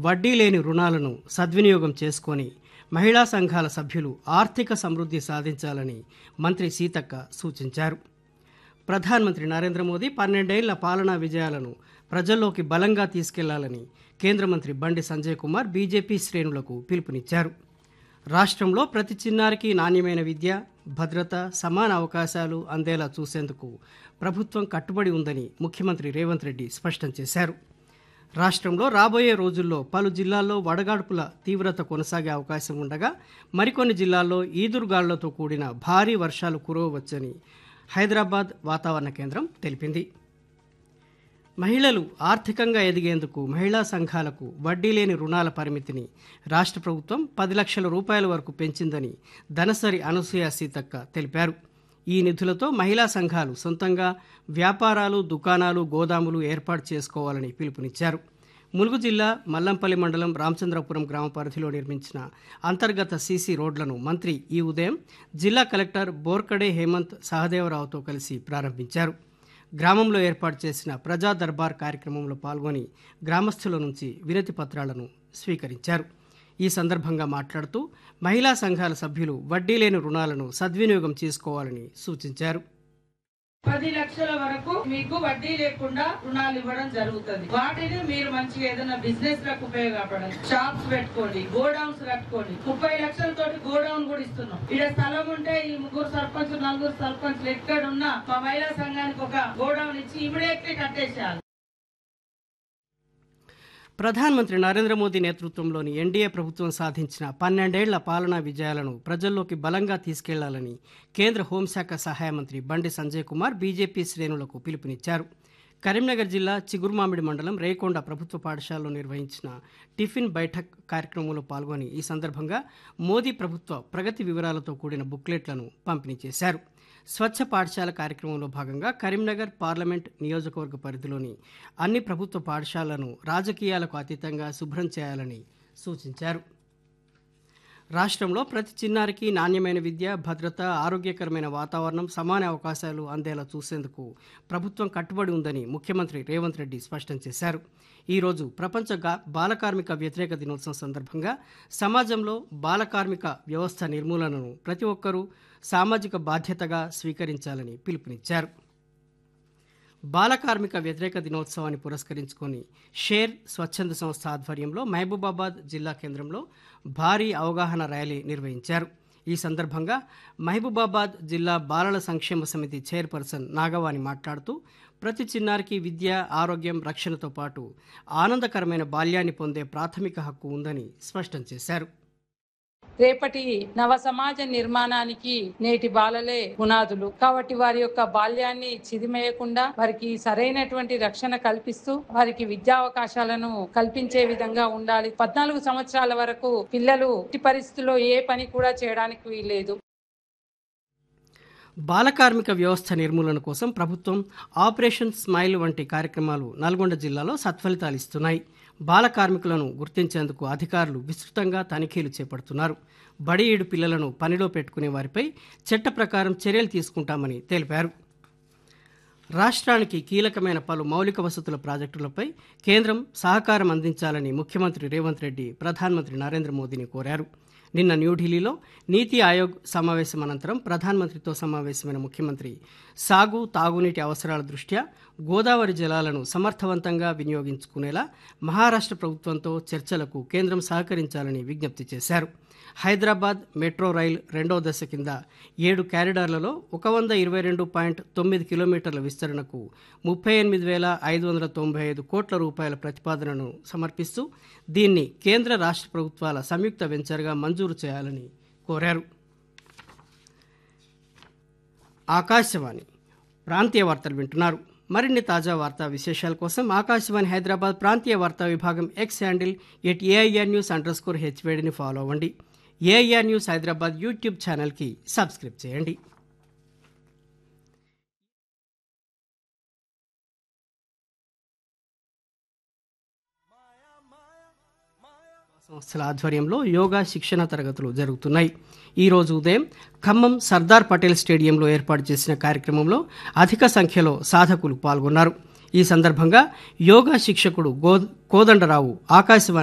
వడ్డీ లేని రుణాలను సద్వినియోగం చేసుకొని మహిళా సంఘాల సభ్యులు ఆర్థిక సమృద్ధి సాధించాలని మంత్రి సీతక్క సూచించారు ప్రధానమంత్రి నరేంద్ర మోదీ పన్నెండేళ్ల పాలనా విజయాలను ప్రజల్లోకి బలంగా తీసుకెళ్లాలని కేంద్ర మంత్రి బండి సంజయ్ కుమార్ బీజేపీ శ్రేణులకు పిలుపునిచ్చారు రాష్ట్రంలో ప్రతి చిన్నారికి నాణ్యమైన విద్య భద్రత సమాన అవకాశాలు అందేలా చూసేందుకు ప్రభుత్వం కట్టుబడి ఉందని ముఖ్యమంత్రి రేవంత్ రెడ్డి స్పష్టం చేశారు రాష్ట్రంలో రాబోయే రోజుల్లో పలు జిల్లాల్లో వడగాడ్పుల తీవ్రత కొనసాగే అవకాశం ఉండగా మరికొన్ని జిల్లాల్లో ఈదురుగాళ్లతో కూడిన భారీ వర్షాలు కురవవచ్చని హైదరాబాద్ వాతావరణ కేంద్రం తెలిపింది మహిళలు ఆర్థికంగా ఎదిగేందుకు మహిళా సంఘాలకు వడ్డీ లేని రుణాల పరిమితిని రాష్ట్ర ప్రభుత్వం పది లక్షల రూపాయల వరకు పెంచిందని ధనసరి అనసూయ సీతక్క తెలిపారు ఈ నిధులతో మహిళా సంఘాలు సొంతంగా వ్యాపారాలు దుకాణాలు గోదాములు ఏర్పాటు చేసుకోవాలని పిలుపునిచ్చారు ములుగు జిల్లా మల్లంపల్లి మండలం రామచంద్రపురం గ్రామ పరిధిలో నిర్మించిన అంతర్గత సీసీ రోడ్లను మంత్రి ఈ ఉదయం జిల్లా కలెక్టర్ బోర్కడే హేమంత్ సహదేవరావుతో కలిసి ప్రారంభించారు గ్రామంలో ఏర్పాటు చేసిన ప్రజా దర్బార్ కార్యక్రమంలో పాల్గొని గ్రామస్తుల నుంచి వినతి పత్రాలను స్వీకరించారు ఈ సందర్భంగా మాట్లాడుతూ మహిళా సంఘాల సభ్యులు వడ్డీ లేని రుణాలను సద్వినియోగం చేసుకోవాలని సూచించారు పది లక్షల వరకు మీకు వడ్డీ లేకుండా రుణాలు ఇవ్వడం జరుగుతుంది వాటిని మీరు మంచిగా ఏదైనా బిజినెస్ లకు ఉపయోగపడండి షాప్స్ పెట్టుకోండి గోడౌన్స్ కట్టుకోండి ముప్పై లక్షలతోటి గోడౌన్ కూడా ఇస్తున్నాం ఇక్కడ స్థలం ఉంటే ఈ ముగ్గురు సర్పంచ్ నలుగురు సర్పంచ్లు ఎక్కడున్నా మా మహిళా సంఘానికి ఒక గోడౌన్ ఇచ్చి ఇమీడియట్లీ కట్టేసేయాలి ప్రధానమంత్రి నరేంద్ర మోదీ నేతృత్వంలోని ఎన్డీఏ ప్రభుత్వం సాధించిన పన్నెండేళ్ల పాలనా విజయాలను ప్రజల్లోకి బలంగా తీసుకెళ్లాలని కేంద్ర హోంశాఖ సహాయ మంత్రి బండి సంజయ్ కుమార్ బీజేపీ శ్రేణులకు పిలుపునిచ్చారు కరీంనగర్ జిల్లా చిగురుమామిడి మండలం రేకొండ ప్రభుత్వ పాఠశాలలో నిర్వహించిన టిఫిన్ బైఠక్ కార్యక్రమంలో పాల్గొని ఈ సందర్భంగా మోదీ ప్రభుత్వ ప్రగతి వివరాలతో కూడిన బుక్లెట్లను పంపిణీ చేశారు స్వచ్ఛ పాఠశాల కార్యక్రమంలో భాగంగా కరీంనగర్ పార్లమెంట్ నియోజకవర్గ పరిధిలోని అన్ని ప్రభుత్వ పాఠశాలలను రాజకీయాలకు అతీతంగా శుభ్రం చేయాలని సూచించారు రాష్ట్రంలో ప్రతి చిన్నారికి నాణ్యమైన విద్య భద్రత ఆరోగ్యకరమైన వాతావరణం సమాన అవకాశాలు అందేలా చూసేందుకు ప్రభుత్వం కట్టుబడి ఉందని ముఖ్యమంత్రి రేవంత్ రెడ్డి స్పష్టం చేశారు ఈరోజు ప్రపంచ గా- బాలకార్మిక వ్యతిరేక దినోత్సవం సందర్భంగా సమాజంలో బాలకార్మిక వ్యవస్థ నిర్మూలనను ప్రతి ఒక్కరూ సామాజిక బాధ్యతగా స్వీకరించాలని పిలుపునిచ్చారు బాలకార్మిక వ్యతిరేక దినోత్సవాన్ని పురస్కరించుకొని షేర్ స్వచ్ఛంద సంస్థ ఆధ్వర్యంలో మహబూబాబాద్ జిల్లా కేంద్రంలో భారీ అవగాహన ర్యాలీ నిర్వహించారు ఈ సందర్భంగా మహబూబాబాద్ జిల్లా బాలల సంక్షేమ సమితి చైర్పర్సన్ నాగవాణి మాట్లాడుతూ ప్రతి చిన్నారికి విద్య ఆరోగ్యం రక్షణతో పాటు ఆనందకరమైన బాల్యాన్ని పొందే ప్రాథమిక హక్కు ఉందని స్పష్టం చేశారు రేపటి నవ సమాజ నిర్మాణానికి నేటి బాలలే పునాదులు కాబట్టి వారి యొక్క బాల్యాన్ని చిదిమేయకుండా వారికి సరైనటువంటి రక్షణ కల్పిస్తూ వారికి విద్యా అవకాశాలను కల్పించే విధంగా ఉండాలి పద్నాలుగు సంవత్సరాల వరకు పిల్లలు ఎట్టి పరిస్థితుల్లో ఏ పని కూడా చేయడానికి వీల్లేదు బాలకార్మిక వ్యవస్థ నిర్మూలన కోసం ప్రభుత్వం ఆపరేషన్ స్మైల్ వంటి కార్యక్రమాలు నల్గొండ జిల్లాలో సత్ఫలితాలు ఇస్తున్నాయి బాల కార్మికులను గుర్తించేందుకు అధికారులు విస్తృతంగా తనిఖీలు చేపడుతున్నారు బడి ఏడు పిల్లలను పనిలో పెట్టుకునే వారిపై చట్ట ప్రకారం చర్యలు తీసుకుంటామని తెలిపారు రాష్ట్రానికి కీలకమైన పలు మౌలిక వసతుల ప్రాజెక్టులపై కేంద్రం సహకారం అందించాలని ముఖ్యమంత్రి రేవంత్ రెడ్డి ప్రధానమంత్రి నరేంద్ర మోదీని కోరారు నిన్న న్యూఢిల్లీలో నీతి ఆయోగ్ సమావేశం అనంతరం ప్రధానమంత్రితో సమావేశమైన ముఖ్యమంత్రి సాగు తాగునీటి అవసరాల దృష్ట్యా గోదావరి జలాలను సమర్థవంతంగా వినియోగించుకునేలా మహారాష్ట్ర ప్రభుత్వంతో చర్చలకు కేంద్రం సహకరించాలని విజ్ఞప్తి చేశారు హైదరాబాద్ మెట్రో రైల్ రెండో దశ కింద ఏడు క్యారిడార్లలో ఒక వంద ఇరవై రెండు పాయింట్ తొమ్మిది కిలోమీటర్ల విస్తరణకు ముప్పై ఎనిమిది వేల ఐదు వందల తొంభై ఐదు కోట్ల రూపాయల ప్రతిపాదనను సమర్పిస్తూ దీన్ని కేంద్ర రాష్ట్ర ప్రభుత్వాల సంయుక్త వెంచర్గా మంజూరు చేయాలని కోరారు ఆకాశవాణి ప్రాంతీయ వార్తలు వింటున్నారు మరిన్ని తాజా వార్తా విశేషాల కోసం ఆకాశవాణి హైదరాబాద్ ప్రాంతీయ వార్తా విభాగం X handle at AIR news underscore హెచ్వేడిని ఫాలో అవ్వండి ఏఐఆర్ న్యూస్ హైదరాబాద్ యూట్యూబ్ ఛానల్కి సబ్స్క్రైబ్ చేయండి సంస్థల ఆధ్వర్యంలో యోగా శిక్షణ తరగతులు జరుగుతున్నాయి ఈ రోజు ఉదయం ఖమ్మం సర్దార్ పటేల్ స్టేడియంలో ఏర్పాటు చేసిన కార్యక్రమంలో అధిక సంఖ్యలో సాధకులు పాల్గొన్నారు ఈ సందర్భంగా యోగా శిక్షకుడు గో కోదండరావు ఆకాశవాణి